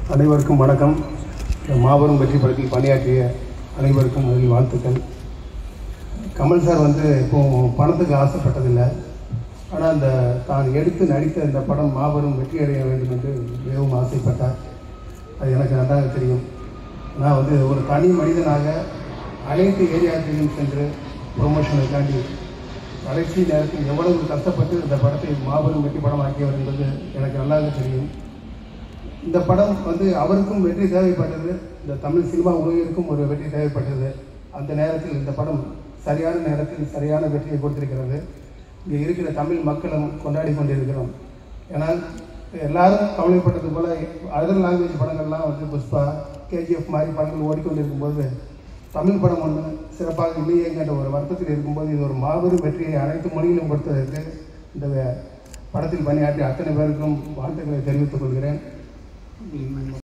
அனைவருக்கும் வணக்கம் இந்த மாபெரும் வெற்றி படத்தில் பணியாற்றிய அனைவருக்கும் முதலில் வாழ்த்துக்கள் கமல் சார் வந்து இப்போ பணத்துக்கு ஆசைப்பட்டதில்லை ஆனால் அந்த தான் எடுத்து நடித்த இந்த படம் மாபெரும் வெற்றி அடைய வேண்டும் என்று மிகவும் ஆசைப்பட்டார் அது எனக்கு நன்றாக தெரியும் நான் வந்து ஒரு தனி மனிதனாக அனைத்து ஏரியாக்களிலும் சென்று ப்ரொமோஷனுக்காண்டி கடைசி நேரத்தில் எவ்வளவு கஷ்டப்பட்டு இந்த படத்தை மாபெரும் வெற்றி படம் ஆக்கியவர் என்பது எனக்கு நல்லாக தெரியும் இந்த படம் வந்து அவருக்கும் வெற்றி தேவைப்பட்டது இந்த தமிழ் சினிமா உலகிற்கும் ஒரு வெற்றி தேவைப்பட்டது அந்த நேரத்தில் இந்த படம் சரியான நேரத்தில் சரியான வெற்றியை கொடுத்திருக்கிறது இங்கே இருக்கிற தமிழ் மக்களும் கொண்டாடி கொண்டிருக்கிறோம் ஏன்னால் எல்லாரும் கவலைப்பட்டது போல அதர் லாங்குவேஜ் படங்கள்லாம் வந்து புஷ்பா கேஜிஎஃப் மாதிரி படங்கள் ஓடிக்கொண்டிருக்கும் போது தமிழ் படம் ஒன்று சிறப்பாக இல்லையேங்கிற ஒரு வருத்தத்தில் இருக்கும்போது இது ஒரு மாபெரும் வெற்றியை அனைத்து மொழியிலும் கொடுத்ததற்கு இந்த படத்தில் பணியாற்றிய அத்தனை பேருக்கும் வாழ்த்துக்களை தெரிவித்துக் கொள்கிறேன்